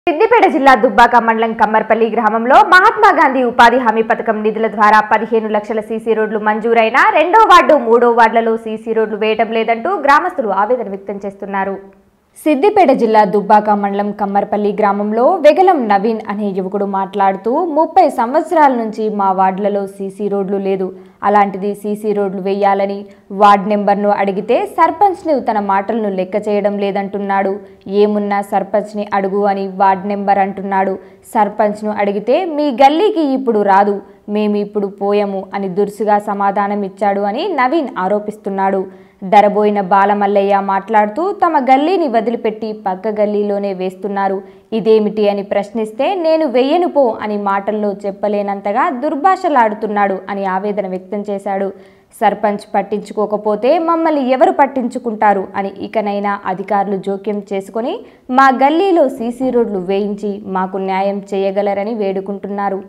సిద్దిపేట జిల్లా దుబ్బాక మండలం కమ్మర్పల్లి గ్రామంలో మహాత్మా గాంధీ ఉపాధి హామీ పథకం నిధుల ద్వారా పదిహేను లక్షల సీసీ రోడ్లు మంజూరైనా రెండో వార్డు మూడో వార్డులలో సీసీ రోడ్లు వేయడం లేదంటూ గ్రామస్తులు ఆవేదన వ్యక్తం చేస్తున్నారు సిద్దిపేట జిల్లా దుబ్బాక మండలం కమ్మర్పల్లి గ్రామంలో వెగలం నవీన్ అనే యువకుడు మాట్లాడుతూ ముప్పై సంవత్సరాల నుంచి మా వార్డులలో సీసీ రోడ్లు లేదు అలాంటిది సీసీ రోడ్లు వేయాలని వార్డ్ నెంబర్ను అడిగితే సర్పంచ్ని తన మాటలను లెక్క చేయడం లేదంటున్నాడు ఏమున్నా సర్పంచ్ని అడుగు అని వార్డ్ నెంబర్ అంటున్నాడు సర్పంచ్ను అడిగితే మీ గల్లీకి ఇప్పుడు రాదు మేము ఇప్పుడు పోయము అని దురుసుగా సమాధానం ఇచ్చాడు అని నవీన్ ఆరోపిస్తున్నాడు దరబోయిన బాలమల్లయ్య మాట్లాడుతూ తమ గల్లీని వదిలిపెట్టి పక్క గల్లీలోనే వేస్తున్నారు ఇదేమిటి అని ప్రశ్నిస్తే నేను వెయ్యను పో అని మాటల్లో చెప్పలేనంతగా దుర్భాషలాడుతున్నాడు అని ఆవేదన వ్యక్తం చేశాడు సర్పంచ్ పట్టించుకోకపోతే మమ్మల్ని ఎవరు పట్టించుకుంటారు అని ఇకనైనా అధికారులు జోక్యం చేసుకొని మా గల్లీలో సీసీ రోడ్లు వేయించి మాకు న్యాయం చేయగలరని వేడుకుంటున్నారు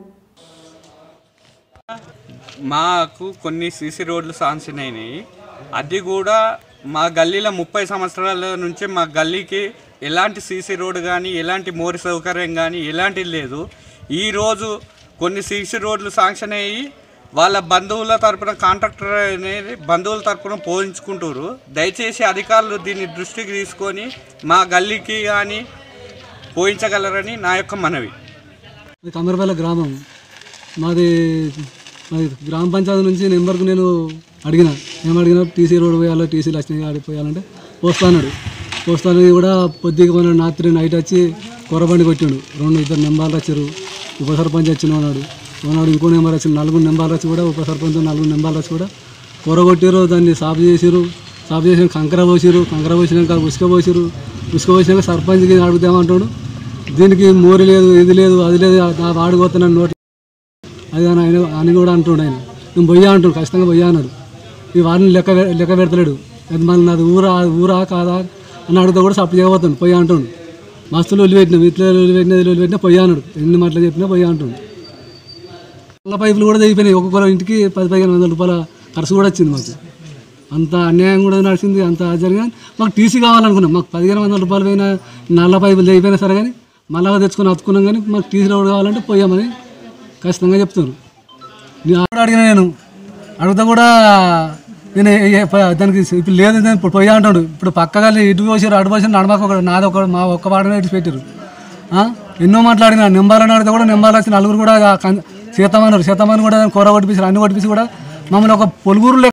మాకు కొన్ని సీసీ రోడ్లు శాంక్షన్ అయినాయి అది కూడా మా గల్లీలో ముప్పై సంవత్సరాల నుంచి మా గల్లీకి ఎలాంటి సీసీ రోడ్డు కానీ ఎలాంటి మోరి సౌకర్యం కానీ ఎలాంటిది లేదు ఈరోజు కొన్ని సీసీ రోడ్లు శాంక్షన్ అయ్యి వాళ్ళ బంధువుల తరపున కాంట్రాక్టర్ అనేది బంధువుల తరపున పోయించుకుంటారు దయచేసి అధికారులు దీన్ని దృష్టికి తీసుకొని మా గల్లీకి కానీ పోయించగలరని నా యొక్క మనవి ఇది కమ్మరపల్లి గ్రామం మాది మాది గ్రామ పంచాయతీ నుంచి నెంబర్కు నేను అడిగిన ఏం అడిగినా టీసీ రోడ్ పోయాలో టీసీ లక్ష్మి ఆడికి పోయాలంటే పోస్తాన్నాడు పోస్తాను కూడా పొద్దుగా మన రాత్రి నైట్ వచ్చి కొరబండి కొట్టిండు రెండు ఇద్దరు నెంబర్లు వచ్చారు ఉప సర్పంచ్ వచ్చిన ఉన్నాడు ఉన్నాడు ఇంకో నెంబర్ వచ్చింది నలుగురు నెంబర్లు వచ్చి కూడా ఉప సర్పంచ్ నలుగురు నెంబర్లు వచ్చి కూడా కొరగొట్టారు దాన్ని సాఫ్ చేసిరు సాఫ్ చేసిన కంకర పోసిరు కంకర పోసినాక ఉసుక పోసిరు ఉసుక పోసినాక సర్పంచ్కి అడుగుతామంటాడు దీనికి మోరి లేదు ఇది లేదు అది లేదు నా వాడిపోతున్నాను నోటి అది అని ఆయన అని కూడా అంటుండు ఆయన నేను పోయా అంటాడు ఖచ్చితంగా పోయా అన్నాడు ఈ వాడిని లెక్క పె- లెక్క పెడతలేడు అది మళ్ళీ నాది ఊరా ఊరా కాదా అని అడిగితే కూడా సప్పు చేయబోతాడు పోయా అంటాడు మస్తులు వదిలిపెట్టినాం ఇట్లా వదిలిపెట్టినా ఇది వదిలిపెట్టినా పోయా అన్నాడు ఎన్ని మాటలు చెప్పినా పోయా అంటాడు నల్ల పైపులు కూడా తెగిపోయినాయి ఒక్కొక్క ఇంటికి పది పదిహేను వందల రూపాయల ఖర్చు కూడా వచ్చింది మాకు అంత అన్యాయం కూడా నడిచింది అంత జరిగిన మాకు టీసీ కావాలనుకున్నాం మాకు పదిహేను వందల రూపాయలు పోయిన నల్ల పైపులు తెగిపోయినా సరే కానీ మళ్ళా తెచ్చుకొని అతుకున్నాం కానీ మాకు టీసీ రోడ్ కావాలంటే పోయామని ఖచ్చితంగా చెప్తున్నారు నేను ఆవిడ అడిగిన నేను అడిగితే కూడా నేను ఏ- ఏ- ప- దానికి ఇప్పుడు లేదు నేను ఇప్పుడు పోయా అంటాడు ఇప్పుడు పక్కగా ఇటు పోసారు అటు పోసారు నడమాక ఒక నాది ఒక మా ఒక్క వాడనే ఇటు పెట్టారు ఆ? ఎన్నో మాట్లాడిన నెంబర్లను అడిగితే కూడా నెంబర్లు వచ్చి నలుగురు కూడా కన్- సీతమ్మన్నారు సీతమ్మని కూడా కూర కొట్టిపించారు అన్ని కొట్టిపించి కూడా మమ్మల్ని ఒక పొలుగురు